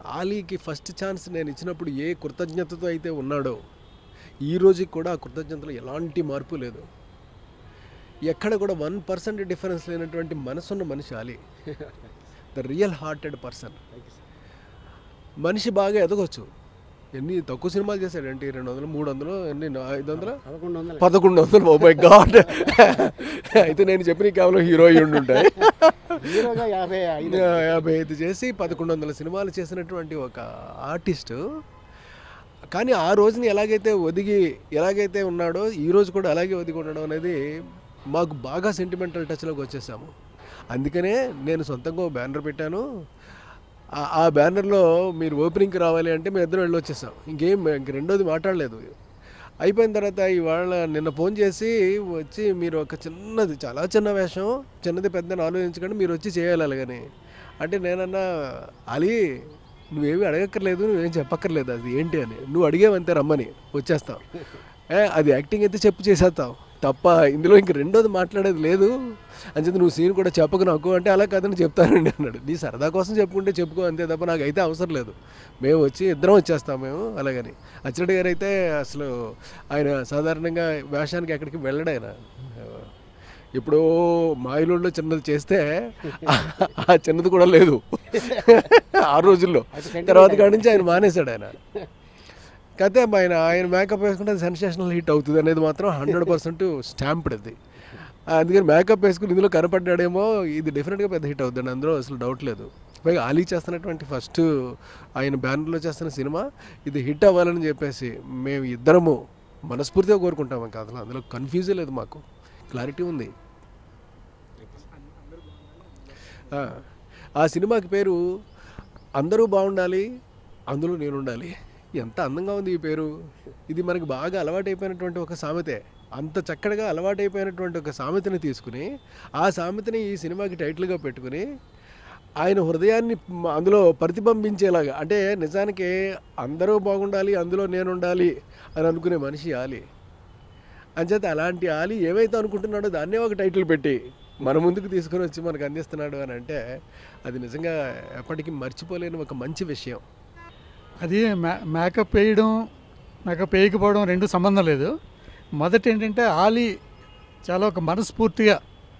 ఆలీకి first chance నేను ఇచ్చినప్పుడు ఏ కృతజ్ఞతతో అయితే ఉన్నాడో ఈ రోజుకి కూడా ఆ కృతజ్ఞతలో ఎలాంటి మార్పు లేదు ఎక్కడ కూడా వన్ పర్సెంట్ డిఫరెన్స్ లేనటువంటి మనసున్న మనిషి Ali the real hearted person మనిషి బాగా ఎదగొచ్చు ఎన్ని తక్కువ సినిమాలు చేశాడంటే రెండు వందలు మూడు వందలు ఎన్ని ఐదు వందలు పదకొండు వందలు పదకొండు వందలు ఓ మై గాడ్ అయితే నేను చెప్పిన కేవలం హీరో అయ్యి ఉంటాయి హీరోగా యాభై ఐదు యాభై ఐదు చేసి పదకొండు వందల సినిమాలు చేసినటువంటి ఒక ఆర్టిస్టు కానీ ఆ రోజుని ఎలాగైతే ఒదిగి ఎలాగైతే ఉన్నాడో ఈ రోజు కూడా అలాగే ఒదిగి ఉండడం అనేది మాకు బాగా సెంటిమెంటల్ టచ్లోకి వచ్చేసాము అందుకనే నేను సొంతంగా ఓ బ్యానర్ పెట్టాను ఆ- ఆ బ్యానర్లో మీరు ఓపెనింగ్కి రావాలి అంటే మేము ఇద్దరం వెళ్ళి వచ్చేసాం ఇంకేం ఇంక రెండోది మాట్లాడలేదు అయిపోయిన తర్వాత ఇవాళ నిన్న ఫోన్ చేసి వచ్చి మీరు ఒక చిన్నది చాలా చిన్న వేషం చిన్నది పెద్దని ఆలోచించకండి మీరు వచ్చి చేయాలి అలాగని అంటే నేనన్నా అలీ నువ్వేమి అడగక్కర్లేదు నువ్వేం చెప్పక్కర్లేదు అది ఏంటి అని నువ్వు అడిగేవంతే రమ్మని వచ్చేస్తావు ఏ అది యాక్టింగ్ అయితే చెప్పు చేసేస్తావు తప్ప ఇందులో ఇంక రెండోది మాట్లాడేది లేదు అని చెప్పి నువ్వు సీన్ కూడా చెప్పకు నాకు అంటే అలా కాదని చెప్తానండి అన్నాడు నీ సరదా కోసం చెప్పుకుంటే చెప్పుకో అంతే తప్ప నాకు అయితే అవసరం లేదు మేము వచ్చి ఇద్దరం వచ్చేస్తాం మేము అలాగని అచ్చిరెడ్డి గారు అయితే అసలు ఆయన సాధారణంగా వేషానికి ఎక్కడికి వెళ్ళడు ఆయన ఇప్పుడు మాయిలోడ్లో చిన్నది చేస్తే ఆ చిన్నది కూడా లేదు ఆ రోజుల్లో తర్వాత కాడి నుంచి ఆయన మానేశాడు ఆయన కాకపోతే ఆయన ఆయన మేకప్ వేసుకుంటే అది సెన్సేషనల్ హిట్ అవుతుంది అనేది మాత్రం హండ్రెడ్ పర్సెంట్ స్టాంప్డ్ అది అందుకని మేకప్ వేసుకుని ఇందులో కనపడ్డాడేమో ఇది డెఫినెట్గా పెద్ద హిట్ అవుతుంది అందులో అసలు డౌట్ లేదు పైగా ఆలీ చేస్తున్నటువంటి ఫస్ట్ ఆయన బ్యానర్లో చేస్తున్న సినిమా ఇది హిట్ అవ్వాలని చెప్పేసి మేము ఇద్దరము మనస్ఫూర్తిగా కోరుకుంటాం ఇంకా అసలు అందులో కన్ఫ్యూజే లేదు మాకు క్లారిటీ ఉంది ఆ, ఆ సినిమాకి పేరు అందరూ బాగుండాలి అందులో నేను ఉండాలి ఎంత అందంగా ఉంది ఈ పేరు ఇది మనకి బాగా అలవాటైపోయినటువంటి ఒక సామెతే అంత చక్కగా అలవాటైపోయినటువంటి ఒక సామెతని తీసుకుని ఆ సామెతని ఈ సినిమాకి టైటిల్గా పెట్టుకుని ఆయన హృదయాన్ని మ- అందులో ప్రతిబింబించేలాగా అంటే నిజానికి అందరూ బాగుండాలి అందులో నేను ఉండాలి అని అనుకునే మనిషి ఆలి అంచేత అలాంటి ఆలి ఏవైతే అనుకుంటున్నాడో దాన్నే ఒక టైటిల్ పెట్టి మన ముందుకు తీసుకొని వచ్చి మనకు అందిస్తున్నాడు అని అంటే అది నిజంగా ఎప్పటికీ మర్చిపోలేని ఒక మంచి విషయం అది మే మేకప్ వేయడం మేకప్ వేయకపోవడం రెండు సంబంధం లేదు మొదట ఏంటంటే ఆలీ చాలా ఒక మనస్ఫూర్తిగా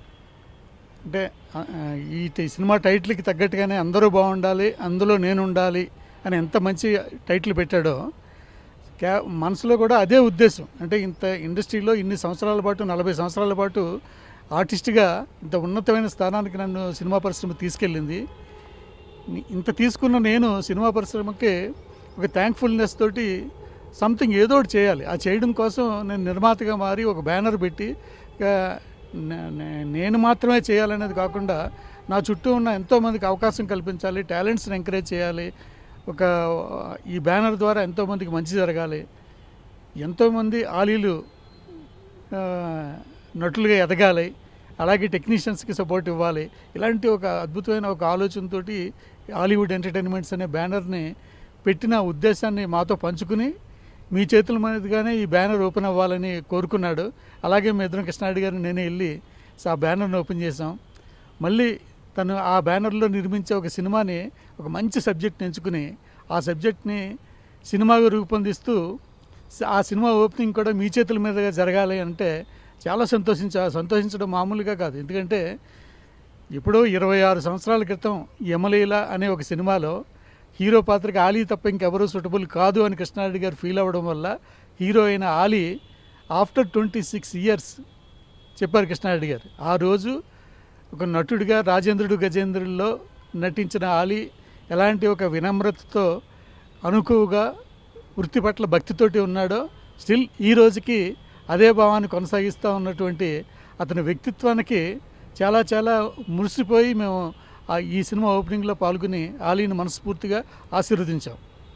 అంటే ఆ, ఆ, ఈ ట- సినిమా టైటిల్కి తగ్గట్టుగానే అందరూ బాగుండాలి అందులో నేను ఉండాలి అని ఎంత మంచి టైటిల్ పెట్టాడో క్యా మనసులో కూడా అదే ఉద్దేశం అంటే ఇంత ఇండస్ట్రీలో ఇన్ని సంవత్సరాల పాటు నలభై సంవత్సరాల పాటు ఆర్టిస్ట్గా ఇంత ఉన్నతమైన స్థానానికి నన్ను సినిమా పరిశ్రమ తీసుకెళ్ళింది ని- ఇంత తీసుకున్న నేను సినిమా పరిశ్రమకి ఒక థ్యాంక్ఫుల్నెస్ తోటి సంథింగ్ ఏదో ఒకటి చేయాలి ఆ చేయడం కోసం నేను నిర్మాతగా మారి ఒక బ్యానర్ పెట్టి ఇక నే- నే- నేను మాత్రమే చేయాలనేది కాకుండా నా చుట్టూ ఉన్న ఎంతోమందికి అవకాశం కల్పించాలి టాలెంట్స్ని ఎంకరేజ్ చేయాలి ఒక ఈ బ్యానర్ ద్వారా ఎంతోమందికి మంచి జరగాలి ఎంతోమంది ఆలీలు ఆ, నటులుగా ఎదగాలి అలాగే టెక్నీషియన్స్కి సపోర్ట్ ఇవ్వాలి ఇలాంటి ఒక అద్భుతమైన ఒక ఆలోచనతోటి హాలీవుడ్ ఎంటర్టైన్మెంట్స్ అనే బ్యానర్ని పెట్టిన ఉద్దేశాన్ని మాతో పంచుకుని మీ చేతుల మీదుగానే ఈ బ్యానర్ ఓపెన్ అవ్వాలని కోరుకున్నాడు అలాగే మీ ఇద్దరం కృష్ణారెడ్డి గారిని నేనే వెళ్ళి ఆ బ్యానర్ని ఓపెన్ చేసాం మళ్ళీ తను ఆ బ్యానర్లో నిర్మించే ఒక సినిమాని ఒక మంచి సబ్జెక్ట్ని ఎంచుకుని ఆ సబ్జెక్ట్ని సినిమాగా రూపొందిస్తూ స- ఆ సినిమా ఓపెనింగ్ కూడా మీ చేతుల మీదుగా జరగాలి అంటే చాలా సంతోషించ సంతోషించడం మామూలుగా కాదు ఎందుకంటే ఇప్పుడు ఇరవై ఆరు సంవత్సరాల క్రితం యమలీల అనే ఒక సినిమాలో హీరో పాత్రకి ఆలీ తప్ప ఇంకెవరూ సూటబుల్ కాదు అని కృష్ణారెడ్డి గారు ఫీల్ అవ్వడం వల్ల హీరో అయిన Ali after twenty six years చెప్పారు కృష్ణారెడ్డి గారు ఆ రోజు ఒక నటుడిగా రాజేంద్రుడు గజేంద్రుల్లో నటించిన ఆలీ ఎలాంటి ఒక వినమ్రతతో అనుకువగా వృత్తి పట్ల భక్తితోటి ఉన్నాడో స్టిల్ ఈ రోజుకి అదే భావాన్ని కొనసాగిస్తూ ఉన్నటువంటి అతని వ్యక్తిత్వానికి చాలా చాలా మురిసిపోయి మేము ఆ ఈ సినిమా ఓపెనింగ్లో పాల్గొని ఆలీని మనస్ఫూర్తిగా ఆశీర్వదించాం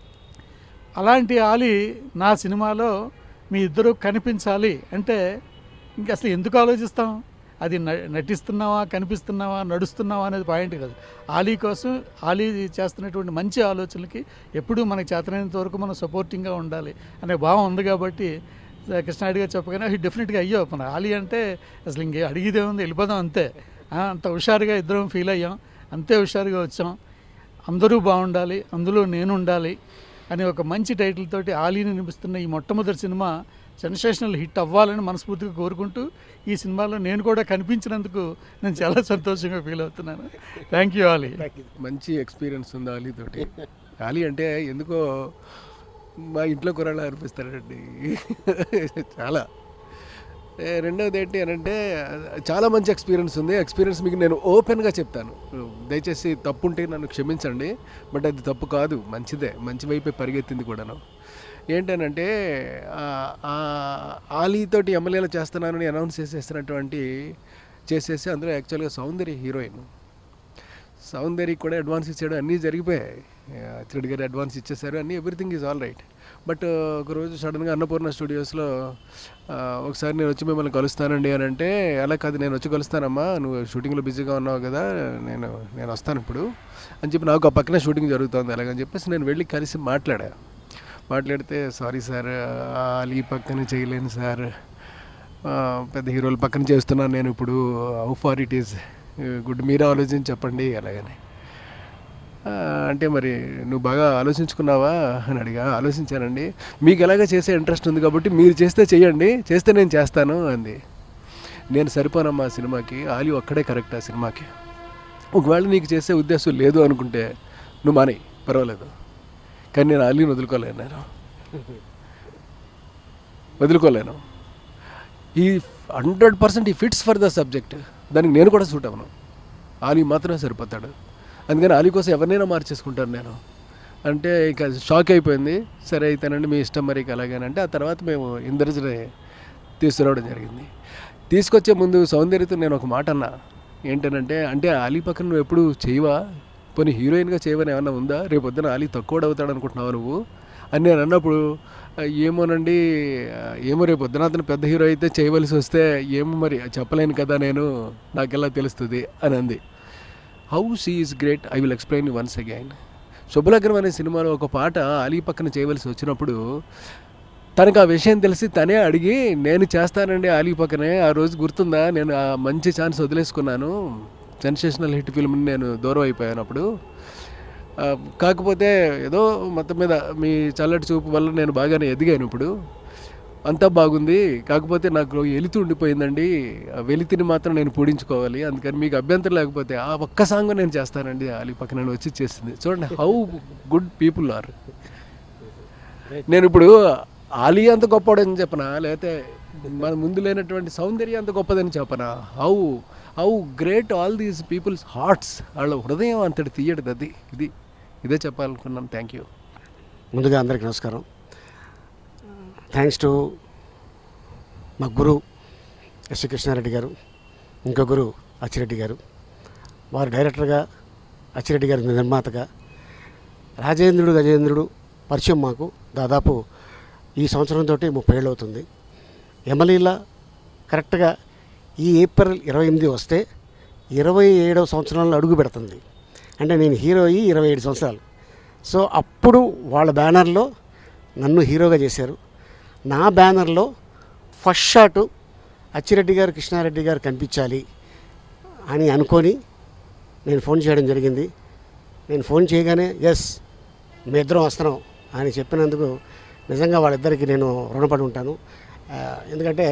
అలాంటి ఆలీ నా సినిమాలో మీ ఇద్దరు కనిపించాలి అంటే ఇంక అసలు ఎందుకు ఆలోచిస్తాం అది న- నటిస్తున్నావా కనిపిస్తున్నావా నడుస్తున్నావా అనేది పాయింట్ కాదు ఆలీ కోసం ఆలీ చేస్తున్నటువంటి మంచి ఆలోచనలకి ఎప్పుడూ మనకి చేతనైనంత వరకు మనం సపోర్టింగ్గా ఉండాలి అనే భావం ఉంది కాబట్టి కృష్ణారెడ్డి గారు చెప్పగానే డెఫినెట్గా అయ్యో మన ఆలీ అంటే అసలు ఇంకే అడిగిదే ఉంది వెళ్ళిపోదాం అంతే ఆ, అంత హుషారుగా ఇద్దరం ఫీల్ అయ్యాం అంతే హుషారుగా వచ్చాం అందరూ బాగుండాలి అందులో నేను ఉండాలి అనే ఒక మంచి టైటిల్ తోటి ఆలీని నిలుపుతున్న ఈ మొట్టమొదటి సినిమా సెన్సేషనల్ హిట్ అవ్వాలని మనస్ఫూర్తిగా కోరుకుంటూ ఈ సినిమాలో నేను కూడా కనిపించినందుకు నేను చాలా సంతోషంగా ఫీల్ అవుతున్నాను థ్యాంక్ యూ ఆలీ మంచి ఎక్స్పీరియన్స్ ఉంది అలీ తోటి అలీ అంటే ఎందుకో మా ఇంట్లో కురాళ్ళు అనిపిస్తాడండి చాలా ఏ, రెండవది ఏంటి అని అంటే చాలా మంచి ఎక్స్పీరియన్స్ ఉంది ఎక్స్పీరియన్స్ మీకు నేను ఓపెన్గా చెప్తాను దయచేసి తప్పు ఉంటే నన్ను క్షమించండి బట్ అది తప్పు కాదు మంచిదే మంచి వైపే పరిగెత్తింది కూడాను ఏంటనంటే ఆ- ఆ ఆలీతోటి ఎమ్మెల్యేలు చేస్తున్నానని అనౌన్స్ చేసేసినటువంటి చేసేసి అందులో యాక్చువల్గా సౌందర్య హీరోయిన్ సౌందర్యకి కూడా అడ్వాన్స్ ఇచ్చాడు అన్నీ జరిగిపోయాయి అచ్చిరెడ్డి గారు అడ్వాన్స్ ఇచ్చేసారు అన్నీ everything is all right but ఒకరోజు సడన్గా అన్నపూర్ణ స్టూడియోస్లో ఆ, ఒకసారి నేను వచ్చి మిమ్మల్ని కలుస్తానండి అని అంటే అలా కాదు నేను వచ్చి కలుస్తానమ్మా నువ్వు షూటింగ్లో బిజీగా ఉన్నావు కదా నేను నేను వస్తాను ఇప్పుడు అని చెప్పి నాకు ఆ పక్కనే షూటింగ్ జరుగుతుంది అలాగని చెప్పేసి నేను వెళ్ళి కలిసి మాట్లాడా మాట్లాడితే సారీ సార్ అలీ పక్కన చేయలేను సార్ ఆ, పెద్ద హీరోల పక్కన చేస్తున్నాను నేను ఇప్పుడు how far it is good మీరు ఆలోచించి చెప్పండి అలాగని ఆ, అంటే మరి నువ్వు బాగా ఆలోచించుకున్నావా అని అడిగా ఆలోచించానండి మీకు ఎలాగ చేసే ఇంట్రెస్ట్ ఉంది కాబట్టి మీరు చేస్తే చెయ్యండి చేస్తే నేను చేస్తాను అంది నేను సరిపోనమ్మా ఆ సినిమాకి ఆలి ఒక్కడే కరెక్ట్ ఆ సినిమాకి ఒకవేళ నీకు చేసే ఉద్దేశం లేదు అనుకుంటే నువ్వు మానే పర్వాలేదు కానీ నేను ఆలీని వదులుకోలేను నేను వదులుకోలేను ఈ హండ్రెడ్ పర్సెంట్ ఈ ఫిట్స్ ఫర్ ద సబ్జెక్ట్ దానికి నేను కూడా సూట్ అవ్వను ఆలీ మాత్రమే సరిపోతాడు అందుకని ఆలీ కోసం ఎవరినైనా మార్చేసుకుంటాను నేను అంటే ఇక షాక్ అయిపోయింది సరే అయితేనండి మీ ఇష్టం మరి ఇక అలాగేనంటే ఆ తర్వాత మేము ఇంద్రజని తీసుకురావడం జరిగింది తీసుకొచ్చే ముందు సౌందర్యతో నేను ఒక మాట అన్నా ఏంటనంటే అంటే ఆలీ పక్కన నువ్వు ఎప్పుడు చేయవా పోనీ హీరోయిన్గా చేయవని ఏమన్నా ఉందా రేపు పొద్దున ఆలీ తక్కువ అవుతాడు అనుకుంటున్నావా నువ్వు అని నేను అన్నప్పుడు "ఆ, ఏమోనండి ఆ, ఏమో రేపు పొద్దున అతను పెద్ద హీరో అయితే చేయవలసి వస్తే ఏమో మరి చెప్పలేను కదా నేను నాకెలా తెలుస్తుంది అని అంది how she is great I will explain once again Shubhalagnam అనే సినిమాలో ఒక పాట అలీ పక్కన చేయవలసి వచ్చినప్పుడు తనకు ఆ విషయం తెలిసి తనే అడిగి నేను చేస్తానండి అలీ పక్కనే ఆ రోజు గుర్తుందా నేను ఆ మంచి ఛాన్స్ వదిలేసుకున్నాను సెన్సేషనల్ హిట్ ఫిల్మ్ని నేను దూరం అయిపోయాను అప్పుడు ఆ, కాకపోతే ఏదో మొత్తం మీద మీ చల్లటి చూపు వల్ల నేను బాగానే ఎదిగాను ఇప్పుడు అంతా బాగుంది కాకపోతే నాకు ఎలితి ఉండిపోయిందండి ఆ వెలితిని మాత్రం నేను పూడించుకోవాలి అందుకని మీకు అభ్యంతరం లేకపోతే ఆ ఒక్క సాంగ్ నేను చేస్తానండి అలీ పక్కన నేను వచ్చి చేసింది చూడండి హౌ గుడ్ పీపుల్ ఆర్ నేను ఇప్పుడు ఆలీ అంత గొప్పవాడని చెప్పనా లేకపోతే మన ముందు లేనటువంటి సౌందర్యం అంత గొప్పదని చెప్పనా how how great all these peoples hearts వాళ్ళ హృదయం అంతటి తీయడు అది ఇది ఇదే చెప్పాలనుకున్నాను థ్యాంక్ యూ ముందుగా అందరికీ నమస్కారం థ్యాంక్స్ టు మా గురు ఎస్ కృష్ణారెడ్డి గారు ఇంకో గురు అచ్చిరెడ్డి గారు వారు డైరెక్టర్గా అచ్చిరెడ్డి గారి నిర్మాతగా రాజేంద్రుడు గజేంద్రుడు పరిచయం మాకు దాదాపు ఈ సంవత్సరంతో ముప్పై ఏళ్ళు అవుతుంది ఎమలీలా కరెక్ట్గా ఈ ఏప్రిల్ ఇరవై ఎనిమిది వస్తే ఇరవై ఏడవ సంవత్సరంలో అడుగు పెడుతుంది అంటే నేను హీరో అయ్యి ఇరవై ఏడు సంవత్సరాలు సో అప్పుడు వాళ్ళ బ్యానర్లో నన్ను హీరోగా చేశారు నా బ్యానర్లో ఫస్ట్ షాటు అచ్చిరెడ్డి గారు కృష్ణారెడ్డి గారు కనిపించాలి అని అనుకొని నేను ఫోన్ చేయడం జరిగింది నేను ఫోన్ చేయగానే ఎస్ మీ ఇద్దరం వస్తున్నాం అని చెప్పినందుకు నిజంగా వాళ్ళిద్దరికి నేను రుణపడి ఉంటాను ఆ, ఎందుకంటే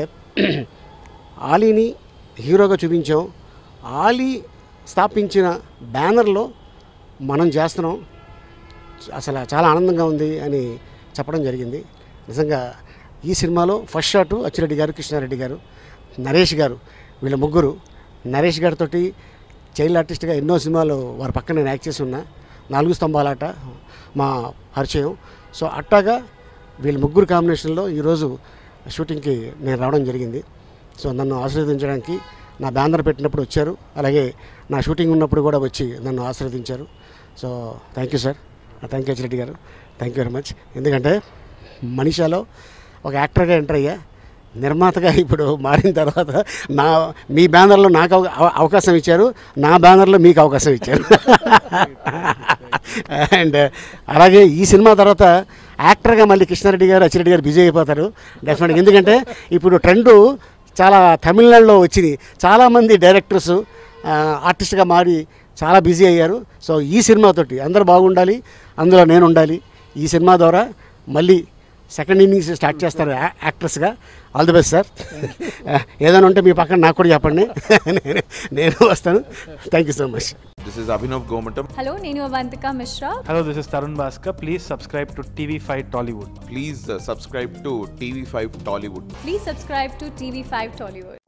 ఆలీని హీరోగా చూపించాం ఆలీ స్థాపించిన బ్యానర్లో మనం చేస్తున్నాం అసలు చాలా ఆనందంగా ఉంది అని చెప్పడం జరిగింది నిజంగా ఈ సినిమాలో ఫస్ట్ షాటు అచ్చిరెడ్డి గారు కృష్ణారెడ్డి గారు నరేష్ గారు వీళ్ళ ముగ్గురు నరేష్ గారితో చైల్డ్ ఆర్టిస్ట్గా ఎన్నో సినిమాలు వారి పక్కన నేను యాక్ట్ చేసి ఉన్నా నాలుగు స్తంభాలాట మా పరిచయం సో అట్టాగా వీళ్ళ ముగ్గురు కాంబినేషన్లో ఈరోజు షూటింగ్కి నేను రావడం జరిగింది సో నన్ను ఆశీర్వదించడానికి నా బ్యానర్ పెట్టినప్పుడు వచ్చారు అలాగే నా షూటింగ్ ఉన్నప్పుడు కూడా వచ్చి నన్ను ఆశీర్వదించారు so thank you sir thank you Reddy గారు థ్యాంక్ యూ వెరీ మచ్ ఎందుకంటే మనీషాలో ఒక యాక్టర్గా ఎంటర్ అయ్యా నిర్మాతగా ఇప్పుడు మారిన తర్వాత నా మీ బ్యానర్లో నాకు అవ- అవ- అవకాశం ఇచ్చారు నా బ్యానర్లో మీకు అవకాశం ఇచ్చారు అండ్ అలాగే ఈ సినిమా తర్వాత యాక్టర్గా మళ్ళీ కృష్ణారెడ్డి గారు అచ్చిరెడ్డి గారు బిజీ అయిపోతారు డెఫినెట్గా ఎందుకంటే ఇప్పుడు ట్రెండు చాలా తమిళనాడులో వచ్చింది చాలామంది డైరెక్టర్స్ ఆర్టిస్ట్గా మారి చాలా బిజీ అయ్యారు సో ఈ సినిమాతోటి అందరూ బాగుండాలి అందులో నేను ఉండాలి ఈ సినిమా ద్వారా మళ్ళీ సెకండ్ ఇన్నింగ్స్ స్టార్ట్ చేస్తారు యా- యాక్ట్రెస్గా ఆల్ ది బెస్ట్ సార్ ఏదైనా ఉంటే మీ పక్కన నాకు కూడా చెప్పండి నేను నేను వస్తాను thank you so much This is Abhinav Gomatam. Hello నేను Avantika Mishra Hello, this is Tarun Bhaskar. Please subscribe to TV5 Tollywood. Please uh, subscribe to TV5 Tollywood. Please subscribe to TV five Tollywood